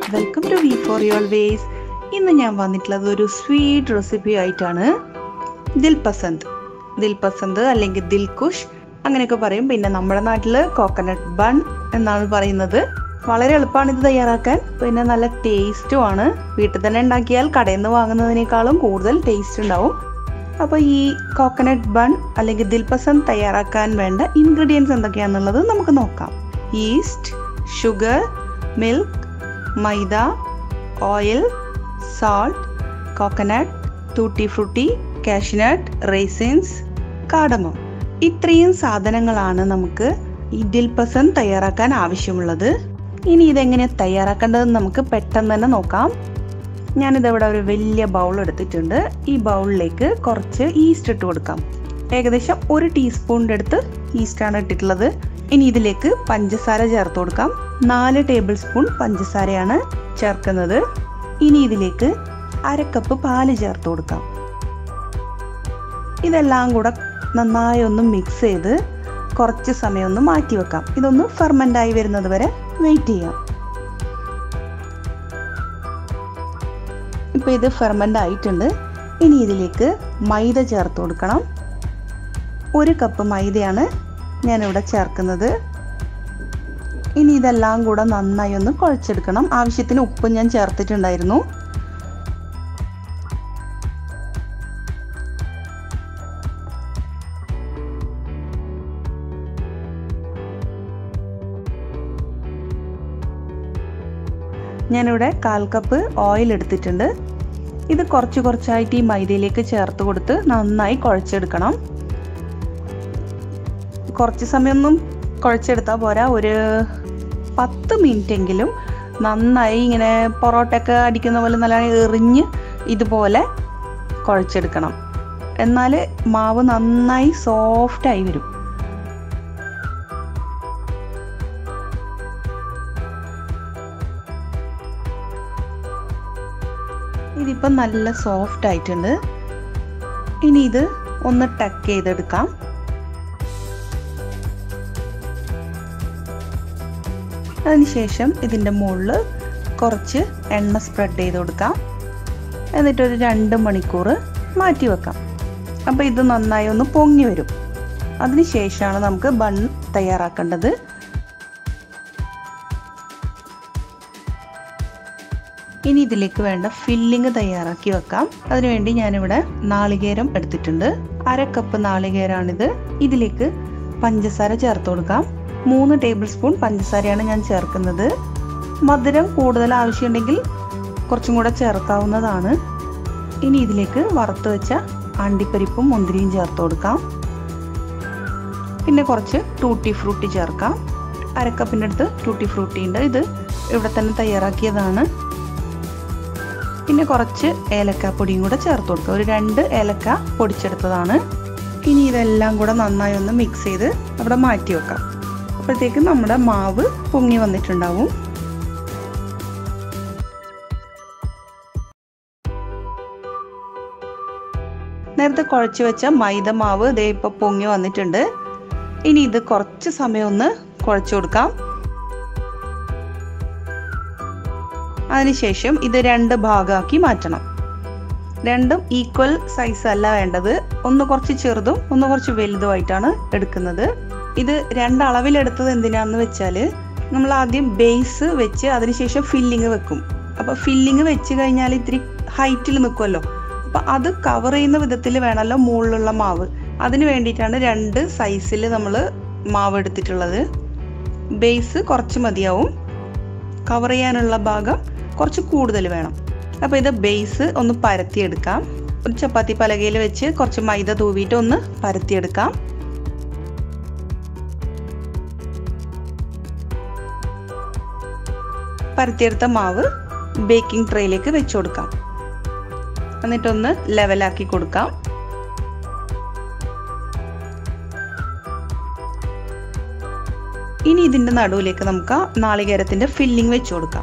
welcome to V for your ways ഇന്ന് ഞാൻ വന്നിട്ടുള്ളത് ഒരു സ്വീറ്റ് റെസിപ്പി ആയിട്ടാണ് ദിൽ പസന്ത് ദിൽ പസന്ത് അല്ലെങ്കിൽ ദിൽകുഷ് അങ്ങനെയൊക്കെ പറയും പിന്നെ നമ്മുടെ നാട്ടിൽ കോക്കനട്ട് ബൺ എന്നാണ് പറയുന്നത് വളരെ എളുപ്പമാണ് ഇത് തയ്യാറാക്കാൻ പിന്നെ നല്ല ടേസ്റ്റും ആണ് വീട്ടിൽ തന്നെ ഉണ്ടാക്കിയാൽ കടയിൽ നിന്ന് വാങ്ങുന്നതിനേക്കാളും കൂടുതൽ ടേസ്റ്റ് ഉണ്ടാവും അപ്പോൾ ഈ കോക്കനട്ട് ബൺ അല്ലെങ്കിൽ ദിൽപസന്ത് തയ്യാറാക്കാൻ വേണ്ട ഇൻഗ്രീഡിയൻസ് എന്തൊക്കെയാണെന്നുള്ളത് നമുക്ക് നോക്കാം yeast sugar milk maida oil salt coconut tutti frutti cashew nut raisins cardamom ഇത്രയും സാധനങ്ങളാണ് നമുക്ക് ഈ ദിൽപസന്ത് തയ്യാറാക്കാൻ ആവശ്യമുള്ളത് ഇനി ഇതെങ്ങനെ തയ്യാറാക്കേണ്ടതെന്ന് നമുക്ക് പെട്ടെന്ന് തന്നെ നോക്കാം ഞാനിതിവിടെ ഒരു വലിയ ബൗൾ എടുത്തിട്ടുണ്ട് ഈ ബൗളിലേക്ക് കുറച്ച് ഈസ്റ്റ് ഇട്ട് കൊടുക്കാം ഏകദേശം ഒരു ടീസ്പൂണിൻ്റെ അടുത്ത് ഈസ്റ്റാണ് ഇട്ടിട്ടുള്ളത് ഇനി ഇതിലേക്ക് പഞ്ചസാര ചേർത്ത് കൊടുക്കാം നാല് ടേബിൾ സ്പൂൺ പഞ്ചസാരയാണ് ചേർക്കുന്നത് ഇനി ഇതിലേക്ക് അര കപ്പ് പാല് ചേർത്ത് കൊടുക്കാം ഇതെല്ലാം കൂടെ നന്നായി ഒന്ന് മിക്സ് ചെയ്ത് കുറച്ച് സമയം ഒന്ന് മാറ്റി വെക്കാം ഇതൊന്ന് ഫെർമെൻ്റ് ആയി വരുന്നത് വരെ വെയിറ്റ് ചെയ്യാം ഇപ്പോൾ ഇത് ഫെർമെൻ്റ് ആയിട്ടുണ്ട് ഇനി ഇതിലേക്ക് മൈദ ചേർത്ത് കൊടുക്കണം ഒരു കപ്പ് മൈദയാണ് ഞാനിവിടെ ചേർക്കുന്നത് ഇനി ഇതെല്ലാം കൂടെ നന്നായി ഒന്ന് കുഴച്ചെടുക്കണം ആവശ്യത്തിന് ഉപ്പ് ഞാൻ ചേർത്തിട്ടുണ്ടായിരുന്നു ഞാനിവിടെ കാൽ കപ്പ് ഓയിൽ എടുത്തിട്ടുണ്ട് ഇത് കുറച്ച് കുറച്ചായിട്ട് ഈ മൈദയിലേക്ക് ചേർത്ത് കൊടുത്ത് നന്നായി കുഴച്ചെടുക്കണം കുറച്ച് സമയമൊന്നും കുഴച്ചെടുത്താൽ പോരാ ഒരു പത്ത് മിനിറ്റ് എങ്കിലും നന്നായി ഇങ്ങനെ പൊറോട്ടയൊക്കെ അടിക്കുന്ന പോലെ നല്ല എറിഞ്ഞ് ഇതുപോലെ കുഴച്ചെടുക്കണം എന്നാൽ മാവ് നന്നായി സോഫ്റ്റായി വരും ഇതിപ്പം നല്ല സോഫ്റ്റ് ആയിട്ടുണ്ട് ഇനി ഇത് ഒന്ന് ടക്ക് ചെയ്തെടുക്കാം അതിനുശേഷം ഇതിൻ്റെ മുകളിൽ കുറച്ച് എണ്ണ സ്പ്രെഡ് ചെയ്ത് കൊടുക്കാം എന്നിട്ടൊരു രണ്ട് മണിക്കൂർ മാറ്റി വെക്കാം അപ്പോൾ ഇത് നന്നായി ഒന്ന് പൊങ്ങി വരും അതിനുശേഷമാണ് നമുക്ക് ബൺ തയ്യാറാക്കേണ്ടത് ഇനി ഇതിലേക്ക് വേണ്ട ഫില്ലിങ് തയ്യാറാക്കി വെക്കാം അതിനുവേണ്ടി ഞാനിവിടെ നാളികേരം എടുത്തിട്ടുണ്ട് അര കപ്പ് നാളികേരാണിത് ഇതിലേക്ക് പഞ്ചസാര ചേർത്ത് കൊടുക്കാം മൂന്ന് ടേബിൾ സ്പൂൺ പഞ്ചസാരയാണ് ഞാൻ ചേർക്കുന്നത് മധുരം കൂടുതൽ ആവശ്യമുണ്ടെങ്കിൽ കുറച്ചും കൂടെ ചേർക്കാവുന്നതാണ് ഇനി ഇതിലേക്ക് വറുത്ത് വെച്ച അണ്ടിപ്പരിപ്പും മുന്തിരിയും ചേർത്ത് കൊടുക്കാം പിന്നെ കുറച്ച് ടൂട്ടി ഫ്രൂട്ടി ചേർക്കാം അരക്കപ്പിൻ്റെ അടുത്ത് ടൂട്ടി ഫ്രൂട്ടി ഉണ്ട് ഇത് ഇവിടെ തന്നെ തയ്യാറാക്കിയതാണ് പിന്നെ കുറച്ച് ഏലക്ക പൊടിയും കൂടെ ചേർത്ത് കൊടുക്കുക ഒരു രണ്ട് ഏലക്ക പൊടിച്ചെടുത്തതാണ് ഇനി ഇതെല്ലാം കൂടെ നന്നായി ഒന്ന് മിക്സ് ചെയ്ത് അവിടെ മാറ്റി വെക്കാം അപ്പോഴത്തേക്ക് നമ്മുടെ മാവ് പൊങ്ങി വന്നിട്ടുണ്ടാവും നേരത്തെ കുഴച്ച് വെച്ച മൈദ മാവ് ഇതേ ഇപ്പോൾ പൊങ്ങി വന്നിട്ടുണ്ട് ഇനി ഇത് കുറച്ച് സമയം ഒന്ന് കുഴച്ചു കൊടുക്കാം അതിനുശേഷം ഇത് രണ്ട് ഭാഗമാക്കി മാറ്റണം രണ്ടും ഈക്വൽ സൈസ് അല്ല വേണ്ടത് ഒന്ന് കുറച്ച് ചെറുതും ഒന്ന് കുറച്ച് വലുതുമായിട്ടാണ് എടുക്കുന്നത് ഇത് രണ്ടളവിലെടുത്തത് എന്തിനാന്ന് വെച്ചാൽ നമ്മൾ ആദ്യം ബേസ് വെച്ച് അതിനുശേഷം ഫില്ലിങ് വെക്കും അപ്പോൾ ഫില്ലിങ് വെച്ച് കഴിഞ്ഞാൽ ഇത്തിരി ഹൈറ്റിൽ നിൽക്കുമല്ലോ അപ്പോൾ അത് കവർ ചെയ്യുന്ന വിധത്തിൽ വേണമല്ലോ മുകളിലുള്ള മാവ് അതിന് വേണ്ടിയിട്ടാണ് രണ്ട് സൈസിൽ നമ്മൾ മാവ് എടുത്തിട്ടുള്ളത് ബേസ് കുറച്ച് മതിയാവും കവർ ചെയ്യാനുള്ള ഭാഗം കുറച്ച് കൂടുതൽ വേണം അപ്പോൾ ഇത് ബേസ് ഒന്ന് പരത്തിയെടുക്കാം ഒരു ചപ്പാത്തി പലകയിൽ വെച്ച് കുറച്ച് മൈദ തൂവിയിട്ട് ഒന്ന് പരത്തിയെടുക്കാം പരത്തിയെടുത്ത മാവ് ബേക്കിംഗ് ട്രേയിലേക്ക് വെച്ച് കൊടുക്കാം എന്നിട്ടൊന്ന് ലെവലാക്കി കൊടുക്കാം ഇനി ഇതിൻ്റെ നടുവിലേക്ക് നമുക്ക് നാളികേരത്തിൻ്റെ ഫില്ലിംഗ് വെച്ച് കൊടുക്കാം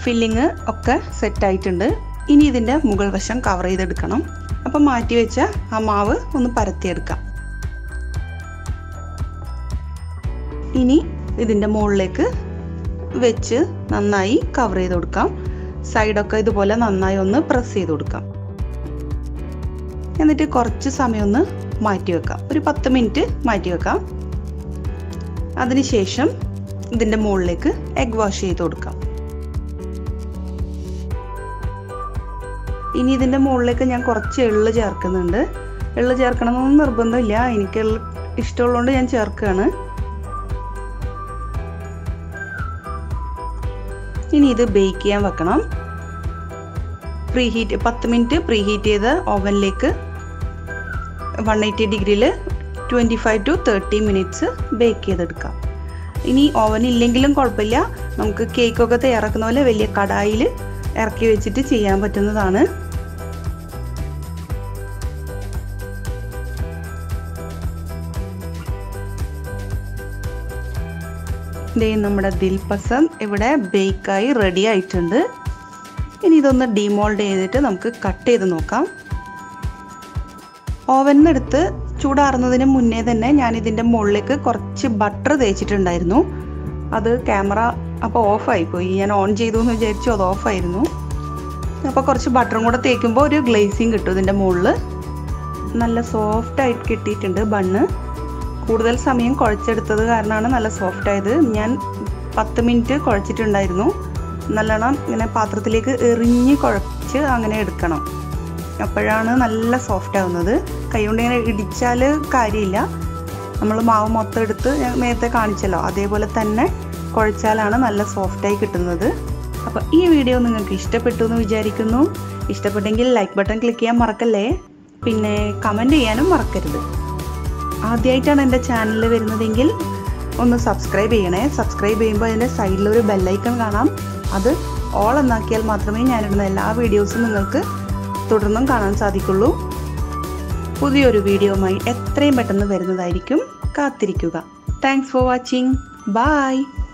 ഫില്ലിങ് ഒക്കെ സെറ്റായിട്ടുണ്ട് ഇനി ഇതിൻ്റെ മുകൾ വശം കവർ ചെയ്തെടുക്കണം അപ്പം മാറ്റി വെച്ച ആ മാവ് ഒന്ന് പരത്തിയെടുക്കാം ഇനി ഇതിൻ്റെ മുകളിലേക്ക് വെച്ച് നന്നായി കവർ ചെയ്ത് കൊടുക്കാം സൈഡൊക്കെ ഇതുപോലെ നന്നായി ഒന്ന് പ്രസ് ചെയ്ത് കൊടുക്കാം എന്നിട്ട് കുറച്ച് സമയം ഒന്ന് മാറ്റി വെക്കാം ഒരു പത്ത് മിനിറ്റ് മാറ്റി വെക്കാം അതിനുശേഷം ഇതിൻ്റെ മുകളിലേക്ക് എഗ് വാഷ് ചെയ്ത് കൊടുക്കാം ഇനി ഇതിൻ്റെ മുകളിലേക്ക് ഞാൻ കുറച്ച് എള്ള് ചേർക്കുന്നുണ്ട് എള്ള് ചേർക്കണമെന്നൊന്നും നിർബന്ധമില്ല എനിക്ക് എള്ള് ഇഷ്ടമുള്ളതുകൊണ്ട് ഞാൻ ചേർക്കുകയാണ് ഇനി ഇത് ബേക്ക് ചെയ്യാൻ വെക്കണം പ്രീ ഹീറ്റ് പത്ത് മിനിറ്റ് പ്രീ ഹീറ്റ് ചെയ്ത് ഓവനിലേക്ക് വൺ എയ്റ്റി ഡിഗ്രിയിൽ twenty five to thirty minutes bake ചെയ്തെടുക്കാം ഇനി ഓവൻ ഇല്ലെങ്കിലും കുഴപ്പമില്ല നമുക്ക് കേക്കൊക്കെ തയ്യാറാക്കുന്ന പോലെ വലിയ കടായിൽ ഇറക്കി വെച്ചിട്ട് ചെയ്യാൻ പറ്റുന്നതാണ് ദേ നമ്മുടെ ദിൽ പസന്ദ് ഇവിടെ ബേക്കായി റെഡി ആയിട്ടുണ്ട് ഇനി ഇതൊന്ന് ഡിമോൾഡ് ചെയ്തിട്ട് നമുക്ക് കട്ട് ചെയ്ത് നോക്കാം ഓവനിൽ നിന്ന് എടുത്ത് ചൂടാറുന്നതിന് മുന്നേ തന്നെ ഞാൻ ഇതിൻ്റെ മുകളിലേക്ക് കുറച്ച് ബട്ടർ തേച്ചിട്ടുണ്ടായിരുന്നു അത് ക്യാമറ അപ്പോൾ ഓഫായി പോയി ഞാൻ ഓൺ ചെയ്തു എന്ന് വിചാരിച്ചു അത് ഓഫായിരുന്നു അപ്പോൾ കുറച്ച് ബട്ടറും കൂടെ തേക്കുമ്പോൾ ഒരു ഗ്ലേസിങ് കിട്ടും ഇതിൻ്റെ മുകളിൽ നല്ല സോഫ്റ്റ് ആയിട്ട് കിട്ടിയിട്ടുണ്ട് ബണ്ണ് കൂടുതൽ സമയം കുഴച്ചെടുത്തത് കാരണമാണ് നല്ല സോഫ്റ്റ് ആയത് ഞാൻ പത്ത് മിനിറ്റ് കുഴച്ചിട്ടുണ്ടായിരുന്നു നല്ലോണം ഇങ്ങനെ പാത്രത്തിലേക്ക് എറിഞ്ഞ് കുഴച്ച് അങ്ങനെ എടുക്കണം അപ്പോഴാണ് നല്ല സോഫ്റ്റ് ആവുന്നത് കൈകൊണ്ട് ഇങ്ങനെ ഇടിച്ചാൽ കാര്യമില്ല നമ്മൾ മാവ് മൊത്തം എടുത്ത് ഞാൻ നേരത്തെ കാണിച്ചല്ലോ അതേപോലെ തന്നെ കുഴച്ചാലാണ് നല്ല സോഫ്റ്റായി കിട്ടുന്നത് അപ്പോൾ ഈ വീഡിയോ നിങ്ങൾക്ക് ഇഷ്ടപ്പെട്ടു എന്ന് വിചാരിക്കുന്നു ഇഷ്ടപ്പെട്ടെങ്കിൽ ലൈക്ക് ബട്ടൺ ക്ലിക്ക് ചെയ്യാൻ മറക്കല്ലേ പിന്നെ കമൻറ്റ് ചെയ്യാനും മറക്കരുത് ആദ്യമായിട്ടാണ് എൻ്റെ ചാനലിൽ വരുന്നതെങ്കിൽ ഒന്ന് സബ്സ്ക്രൈബ് ചെയ്യണേ സബ്സ്ക്രൈബ് ചെയ്യുമ്പോൾ അതിൻ്റെ സൈഡിലൊരു ബെല്ലൈക്കൺ കാണാം അത് ഓൾ എന്നാക്കിയാൽ മാത്രമേ ഞാനിടുന്ന എല്ലാ വീഡിയോസും നിങ്ങൾക്ക് തുടർന്നും കാണാൻ സാധിക്കുള്ളൂ പുതിയൊരു വീഡിയോയുമായി എത്രയും പെട്ടെന്ന് വരുന്നതായിരിക്കും കാത്തിരിക്കുക താങ്ക്സ് ഫോർ വാച്ചിങ് ബായ്